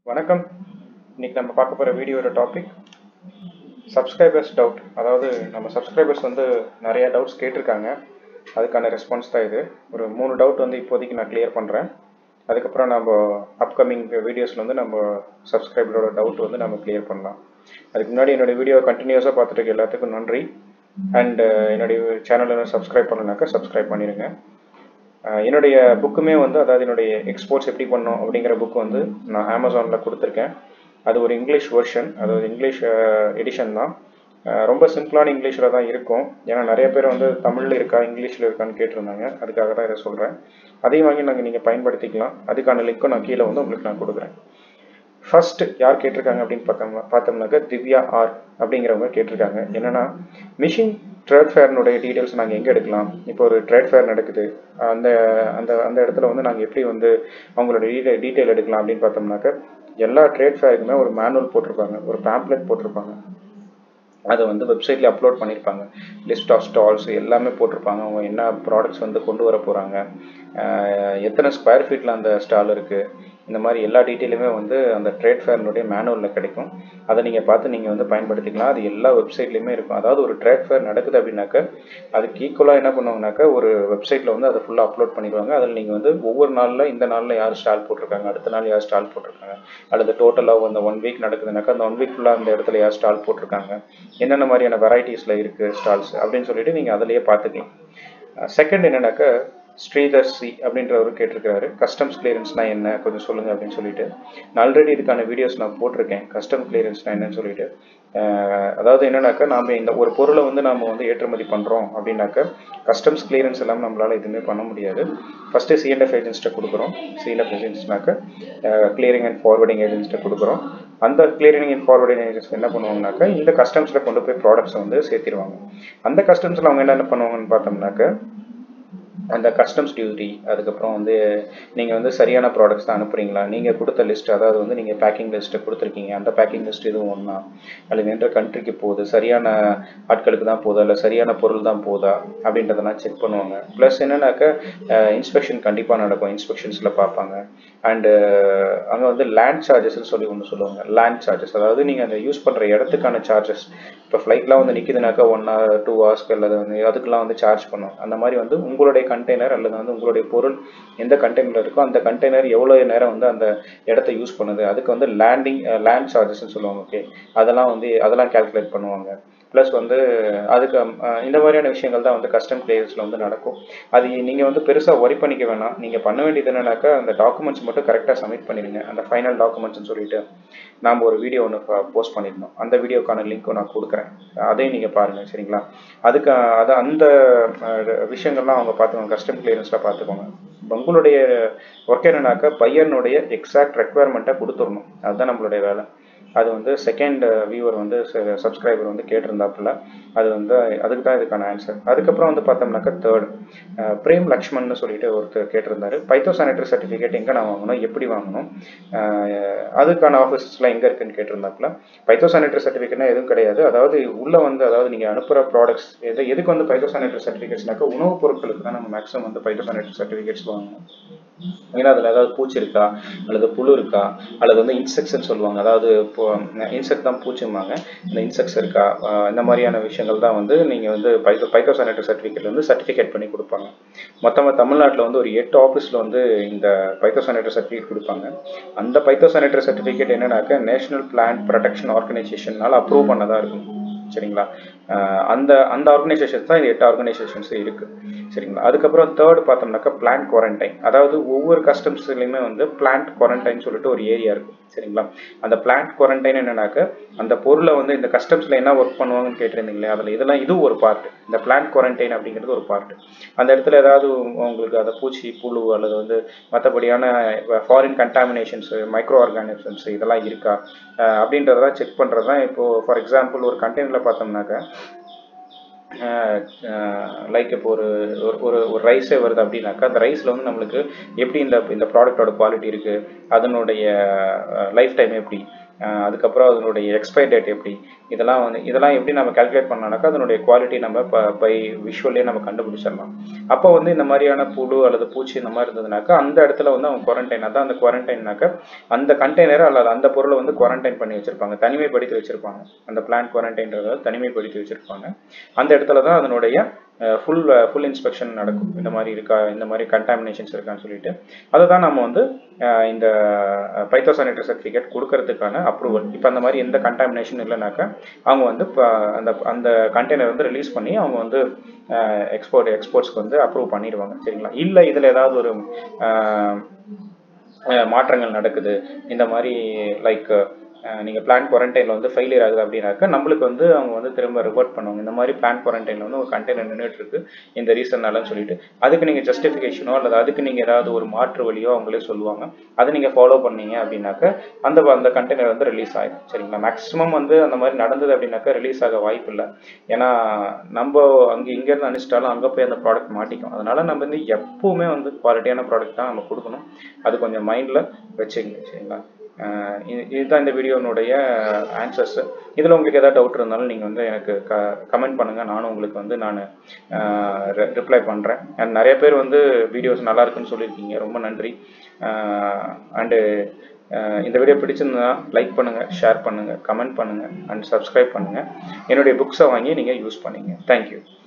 வணக்கம் இன்னைக்கு நம்ம பார்க்க போகிற வீடியோட டாபிக் சப்ஸ்கிரைபர்ஸ் டவுட் அதாவது நம்ம சப்ஸ்கிரைபர்ஸ் வந்து நிறைய டவுட்ஸ் கேட்டிருக்காங்க அதுக்கான ரெஸ்பான்ஸ் தான் இது ஒரு மூணு டவுட் வந்து இப்போதைக்கு நான் கிளியர் பண்ணுறேன் அதுக்கப்புறம் நம்ம அப்கமிங் வீடியோஸில் வந்து நம்ம சப்ஸ்கிரைபரோட டவுட் வந்து நம்ம கிளியர் பண்ணலாம் அதுக்கு முன்னாடி என்னோட வீடியோ கண்டினியூஸாக பார்த்துட்டு இருக்க எல்லாத்துக்கும் நன்றி அண்ட் என்னுடைய சேனலை சப்ஸ்கிரைப் பண்ணலனாக்கா சப்ஸ்கிரைப் பண்ணிடுங்க அஹ் என்னுடைய புக்குமே வந்து அதாவது என்னுடைய எக்ஸ்போர்ட்ஸ் எப்படி பண்ணோம் அப்படிங்கிற புக் வந்து நான் அமேசானில் கொடுத்துருக்கேன் அது ஒரு இங்கிலீஷ் வெர்ஷன் அதாவது இங்கிலீஷ் எடிஷன் தான் அஹ் ரொம்ப சிம்பிளான இங்கிலீஷில் தான் இருக்கும் ஏன்னா நிறைய பேர் வந்து தமிழில் இருக்கா இங்கிலீஷில் இருக்கான்னு கேட்டிருந்தாங்க அதுக்காக தான் இதை சொல்கிறேன் அதையும் வாங்கி நாங்கள் நீங்கள் பயன்படுத்திக்கலாம் அதுக்கான லிங்க்கும் நான் கீழே வந்து உங்களுக்கு நான் கொடுக்குறேன் ஃபர்ஸ்ட் யார் கேட்டிருக்காங்க அப்படின்னு பார்த்தோம்னா பார்த்தோம்னாக்க திவ்யா ஆர் அப்படிங்கிறவங்க கேட்டிருக்காங்க என்னன்னா மிஷின் ட்ரேட் ஃபேர்னுடைய டீட்டெயில்ஸ் நாங்கள் எங்கே எடுக்கலாம் இப்போ ஒரு ட்ரேட் ஃபேர் நடக்குது அந்த அந்த அந்த இடத்துல வந்து நாங்கள் எப்படி வந்து அவங்களோட டீட்டெயில் டீட்டெயில் எடுக்கலாம் அப்படின்னு பார்த்தோம்னாக்க எல்லா ட்ரேட் ஃபேருக்குமே ஒரு மேனுவல் போட்டிருப்பாங்க ஒரு பேம்ப்ளெட் போட்டிருப்பாங்க அதை வந்து வெப்சைட்ல அப்லோட் பண்ணியிருப்பாங்க லிஸ்ட் ஆஃப் ஸ்டால்ஸ் எல்லாமே போட்டிருப்பாங்க அவங்க என்ன ப்ராடக்ட்ஸ் வந்து கொண்டு வர போகிறாங்க எத்தனை ஸ்கொயர் ஃபீட்டில் அந்த ஸ்டால் இருக்குது இந்த மாதிரி எல்லா டீட்டெயிலுமே வந்து அந்த ட்ரேட் ஃபேர்னுடைய மேனுவலில் கிடைக்கும் அதை நீங்கள் பார்த்து நீங்கள் வந்து பயன்படுத்திக்கலாம் அது எல்லா வெப்சைட்லேயுமே இருக்கும் அதாவது ஒரு ட்ரேட் ஃபேர் நடக்குது அப்படின்னாக்க அதுக்கு ஈக்குவலாக என்ன பண்ணுவாங்கனாக்கா ஒரு வெப்சைட்டில் வந்து அதை ஃபுல்லாக அப்லோட் பண்ணிடுவாங்க அதில் நீங்கள் வந்து ஒவ்வொரு நாளில் இந்த நாளில் யார் ஸ்டால் போட்டிருக்காங்க அடுத்த நாள் யார் ஸ்டால் போட்டிருக்காங்க அல்லது டோட்டலாக அந்த ஒன் வீக் நடக்குதுனாக்கா அந்த ஒன் வீக் ஃபுல்லாக அந்த இடத்துல யார் ஸ்டால் போட்டிருக்காங்க என்னென்ன மாதிரியான வெரைட்டிஸில் இருக்குது ஸ்டால்ஸ் அப்படின்னு சொல்லிட்டு நீங்கள் அதிலேயே பார்த்துக்கலாம் செகண்ட் என்னன்னாக்கா ஸ்ரீதர் சி அப்படின்றவர் கேட்டிருக்கிறாரு கஸ்டம்ஸ் கிளியரன்ஸ்னா என்ன கொஞ்சம் சொல்லுங்க அப்படின்னு சொல்லிட்டு நான் ஆல்ரெடி இதுக்கான வீடியோஸ் நான் போட்டிருக்கேன் கஸ்டம் கிளியரன்ஸ்னா என்னன்னு சொல்லிட்டு அஹ் அதாவது என்னன்னாக்கா நாம இந்த ஒரு பொருளை வந்து நாம வந்து ஏற்றுமதி பண்றோம் அப்படின்னாக்க கஸ்டம்ஸ் கிளியரன்ஸ் எல்லாம் நம்மளால எதுவுமே பண்ண முடியாது ஃபர்ஸ்ட் சிஎன்எஃப் ஏஜென்ட்ஸ்ட்டை கொடுக்குறோம் சிஎன்எஃப் ஏஜென்ட்ஸ்னாக்க கிளியரிங் அண்ட் ஃபார்வர்டிங் ஏஜென்ட்ஸ்ட்டை கொடுக்குறோம் அந்த கிளியரிங் அண்ட் ஃபார்வர்டிங் ஏஜென்ட்ஸ் என்ன பண்ணுவாங்கனாக்கா இந்த கஸ்டம்ஸில் கொண்டு போய் ப்ராடக்ட்ஸை வந்து சேர்த்திருவாங்க அந்த கஸ்டம்ஸில் அவங்க என்ன பண்ணுவாங்கன்னு பார்த்தோம்னாக்க அந்த கஸ்டம்ஸ் டியூட்டி அதுக்கப்புறம் வந்து நீங்கள் வந்து சரியான ப்ராடக்ட்ஸ் தான் அனுப்புறீங்களா நீங்கள் கொடுத்த லிஸ்ட் அதாவது வந்து நீங்கள் பேக்கிங் லிஸ்ட்டை கொடுத்துருக்கீங்க அந்த பேக்கிங் லிஸ்ட் எதுவும் ஒன்றா அல்லது எந்த கண்ட்ரிக்கு போகுது சரியான ஆட்களுக்கு தான் போகுதா இல்லை சரியான பொருள் தான் போதா அப்படின்றதெல்லாம் செக் பண்ணுவாங்க ப்ளஸ் என்னன்னாக்க இன்ஸ்பெக்ஷன் கண்டிப்பாக நடக்கும் இன்ஸ்பெக்ஷன்ஸில் பார்ப்பாங்க அண்டு அங்கே வந்து லேண்ட் சார்ஜஸ்ன்னு சொல்லி ஒன்று சொல்லுவாங்க லேண்ட் சார்ஜஸ் அதாவது நீங்கள் அந்த யூஸ் பண்ணுற இடத்துக்கான சார்ஜஸ் இப்போ ஃப்ளைட்லாம் வந்து நிற்கிதுனாக்கா ஒன் ஹவர் டூ ஹவர்ஸ்க்கு அல்லது வந்து அதுக்கெல்லாம் வந்து சார்ஜ் பண்ணும் அந்த மாதிரி வந்து உங்களுடைய கண்டெய்னர் அல்லது வந்து உங்களுடைய பொருள் எந்த கண்டெய்னர் இருக்கோ அந்த கண்டெய்னர் எவ்வளோ நேரம் வந்து அந்த இடத்த யூஸ் பண்ணுது அதுக்கு வந்து லேண்டிங் லேண்ட் சார்ஜஸ்ன்னு சொல்லுவாங்க ஓகே அதெல்லாம் வந்து அதெல்லாம் கால்குலேட் பண்ணுவாங்க ப்ளஸ் வந்து அதுக்கு அஹ், இந்த மாதிரியான விஷயங்கள் தான் வந்து கஸ்டம் கிளியர்ஸில் வந்து நடக்கும் அது நீங்கள் வந்து பெருசாக ஒரி பண்ணிக்க வேணாம் நீங்கள் பண்ண வேண்டியது என்னன்னாக்கா அந்த டாக்குமெண்ட்ஸ் மட்டும் கரெக்டாக சப்மிட் பண்ணிடுங்க அந்த ஃபைனல் டாக்குமெண்ட்ஸ்னு சொல்லிட்டு நாம் ஒரு வீடியோ ஒன்று போஸ்ட் பண்ணியிருந்தோம் அந்த வீடியோக்கான லிங்க்கும் நான் கொடுக்குறேன் அதையும் நீங்கள் பாருங்கள் சரிங்களா அதுக்கு அது அந்த அஹ், விஷயங்கள்லாம் அவங்க பார்த்துக்கோங்க கஸ்டம் கிளியரன்ஸில் பார்த்துக்கோங்க உங்களுடைய ஒர்க் என்னன்னாக்கா பையனுடைய எக்ஸாக்ட் ரெக்குவயர்மெண்ட்டை கொடுத்துடணும் அதுதான் நம்மளுடைய வேலை அது வந்து செகண்ட் வியூவர் வந்து சப்ஸ்கிரைபர் வந்து கேட்டிருந்தாப்புல அது வந்து அதுக்கு தான் இதுக்கான ஆன்சர் அதுக்கப்புறம் வந்து பார்த்தோம்னாக்கா தேர்ட் பிரேம் லக்ஷ்மன் சொல்லிட்டு ஒருத்தர் கேட்டிருந்தாரு பைத்தோ சானிட்டரி சர்டிஃபிகேட் எங்கே நான் வாங்கணும் எப்படி வாங்கணும் அஹ் அதுக்கான ஆஃபீஸஸ்லாம் எங்கே இருக்குன்னு கேட்டிருந்தாப்புல பைத்தோ சானிட்டரி சர்டிஃபிகேட்னா எதுவும் கிடையாது அதாவது உள்ள வந்து அதாவது நீங்கள் அனுப்புகிற ப்ராடக்ட்ஸ் எது எதுக்கு வந்து பைத்தோ சானிட்டரி சர்டிஃபிகேட்ஸ்னாக்கா உணவுப் பொருட்களுக்கு தான் நம்ம மேக்ஸிமம் வந்து பைத்தோ சானிட்டரி சர்டிஃபிகேட்ஸ் வாங்கணும் ஏன்னா அதில் ஏதாவது பூச்சி இருக்கா அல்லது புழு இருக்கா அல்லது வந்து இன்செக்ட்ஸ்னு சொல்லுவாங்க அதாவது இப்போ இன்செக்ட் தான் பூச்சிம்பாங்க இந்த இன்செக்ட்ஸ் இருக்கா ஆஹ் இந்த மாதிரியான விஷயங்கள் தான் வந்து நீங்கள் வந்து பைத்தோ பைத்தோ சானிட்டரி சர்டிஃபிகேட் வந்து சர்டிஃபிகேட் பண்ணி கொடுப்பாங்க மொத்தமாக தமிழ்நாட்டில் வந்து ஒரு எட்டு ஆஃபீஸில் வந்து இந்த பைத்தோ சானிட்டரி சர்டிஃபிகேட் கொடுப்பாங்க அந்த பைத்தோ சானிட்டரி சர்டிஃபிகேட் என்னன்னாக்க நேஷனல் பிளான்ட் ப்ரொடெக்ஷன் ஆர்கனைசேஷனால் அப்ரூவ் பண்ணதாக இருக்கும் சரிங்களா ஆஹ் அந்த அந்த ஆர்கனைசேஷன்ஸ் தான் இந்த எட்டு ஆர்கனைசேஷன்ஸ் இருக்கு சரிங்களா அதுக்கப்புறம் தேர்ட் பார்த்தோம்னாக்கா பிளான்ட் குவாரண்டைன் அதாவது ஒவ்வொரு கஸ்டம்ஸ்லையுமே வந்து பிளான்ட் குவாரண்டைன் சொல்லிட்டு ஒரு ஏரியா இருக்கும் சரிங்களா அந்த பிளான்ட் குவாரண்டைன் என்னன்னாக்க அந்த பொருளை வந்து இந்த கஸ்டம்ஸ்ல என்ன ஒர்க் பண்ணுவாங்கன்னு கேட்டிருந்தீங்களே அதில் இதெல்லாம் இது ஒரு பார்ட் இந்த பிளான்ட் குவாரண்டைன் அப்படிங்கிறது ஒரு பார்ட் அந்த இடத்துல ஏதாவது உங்களுக்கு அதை பூச்சி புழு அல்லது வந்து மற்றபடியான ஃபாரின் கண்டாமினேஷன்ஸ் மைக்ரோ ஆர்கானிசம்ஸ் இதெல்லாம் இருக்கா அஹ் அப்படின்றதெல்லாம் செக் பண்ணுறது தான் இப்போ ஃபார் எக்ஸாம்பிள் ஒரு கண்டெய்னரில் பார்த்தோம்னாக்க லைக் இப்போ ஒரு ஒரு- ஒரு ஒரு ரைஸே வருது அப்படின்னாக்கா அந்த ரைஸில் வந்து நம்மளுக்கு எப்படி இந்த இந்த ப்ராடக்டோட குவாலிட்டி இருக்குது அதனுடைய லைஃப் டைம் எப்படி அஹ் அதுக்கப்புறம் அதனுடைய எக்ஸ்பைரி டேட் எப்படி இதெல்லாம் வந்து இதெல்லாம் எப்படி நம்ம கால்குலேட் பண்ணோம்னாக்கா அதனுடைய குவாலிட்டி நம்ம பை விஷுவலே நம்ம கண்டுபிடிச்சிடலாம் அப்போ வந்து இந்த மாதிரியான புழு அல்லது பூச்சி இந்த மாதிரி இருந்ததுனாக்கா அந்த இடத்துல வந்து அவங்க குவாரண்டைன் அதான் அந்த குவாரண்டைன்னாக்கா அந்த கண்டெய்னர் அல்லது அந்த பொருளை வந்து குவாரண்டைன் பண்ணி வச்சிருப்பாங்க தனிமைப்படுத்தி வச்சிருப்பாங்க அந்த பிளான்ட் குவாரண்டைன்றத தனிமைப்படுத்தி வச்சிருப்பாங்க அந்த இடத்துல தான் அதனுடைய ஃபுல் ஃபுல் இன்ஸ்பெக்ஷன் நடக்கும் இந்த மாதிரி இருக்கா இந்த மாதிரி கண்டாமினேஷன்ஸ் இருக்கான்னு சொல்லிட்டு அதை தான் நம்ம வந்து அஹ், இந்த பைத்தோசானிட்டரி சர்டிஃபிகேட் கொடுக்கறதுக்கான அப்ரூவல் இப்போ அந்த மாதிரி எந்த கண்டாமினேஷன் இல்லைனாக்கா அவங்க வந்து இப்போ அந்த அந்த கண்டெய்னர் வந்து ரிலீஸ் பண்ணி அவங்க வந்து எக்ஸ்போர்ட் எக்ஸ்போர்ட்ஸ்க்கு வந்து அப்ரூவ் பண்ணிடுவாங்க சரிங்களா இல்லை இதில் ஏதாவது ஒரு அஹ், அஹ், மாற்றங்கள் நடக்குது இந்த மாதிரி லைக் நீங்கள் பிளான் குவாரண்டைனில் வந்து ஃபெயிலியர் ஆகுது அப்படின்னாக்கா நம்மளுக்கு வந்து அவங்க வந்து திரும்ப ரிவர்ட் பண்ணுவாங்க இந்த மாதிரி பிளான் குவாரண்டைனில் வந்து ஒரு கண்டெய்னர் நின்றுட்டு இருக்கு இந்த ரீசன்னாலன்னு சொல்லிட்டு அதுக்கு நீங்கள் ஜஸ்டிஃபிகேஷனோ அல்லது அதுக்கு நீங்கள் ஏதாவது ஒரு மாற்று வழியோ அவங்களே சொல்லுவாங்க அதை நீங்கள் ஃபாலோ பண்ணீங்க அப்படின்னாக்கா அந்த அந்த கண்டெய்னர் வந்து ரிலீஸ் ஆகிடும் சரிங்களா மேக்ஸிமம் வந்து அந்த மாதிரி நடந்தது அப்படின்னாக்கா ரிலீஸ் ஆக வாய்ப்பு இல்லை ஏன்னா நம்ம அங்கே இங்கேருந்து அனுப்பிச்சிட்டாலும் அங்கே போய் அந்த ப்ராடக்ட் மாட்டிக்கும் அதனால நம்ம வந்து எப்பவுமே வந்து குவாலிட்டியான ப்ராடக்ட் தான் நம்ம கொடுக்கணும் அது கொஞ்சம் மைண்டில் வச்சுக்கங்க சரிங்களா அஹ் இது- இதுதான் இந்த வீடியோனுடைய ஆன்சர்ஸ் இதில் உங்களுக்கு ஏதாவது டவுட் இருந்தாலும் நீங்கள் வந்து எனக்கு க கமெண்ட் பண்ணுங்கள் நானும் உங்களுக்கு வந்து நான் ரிப்ளை பண்ணுறேன் அண்ட் நிறைய பேர் வந்து வீடியோஸ் நல்லா இருக்குன்னு சொல்லியிருக்கீங்க ரொம்ப நன்றி அண்டு இந்த வீடியோ பிடிச்சிருந்தா லைக் பண்ணுங்கள் ஷேர் பண்ணுங்கள் கமெண்ட் பண்ணுங்கள் அண்ட் சப்ஸ்கிரைப் பண்ணுங்கள் என்னுடைய புக்ஸை வாங்கி நீங்கள் யூஸ் பண்ணுங்க தேங்க்யூ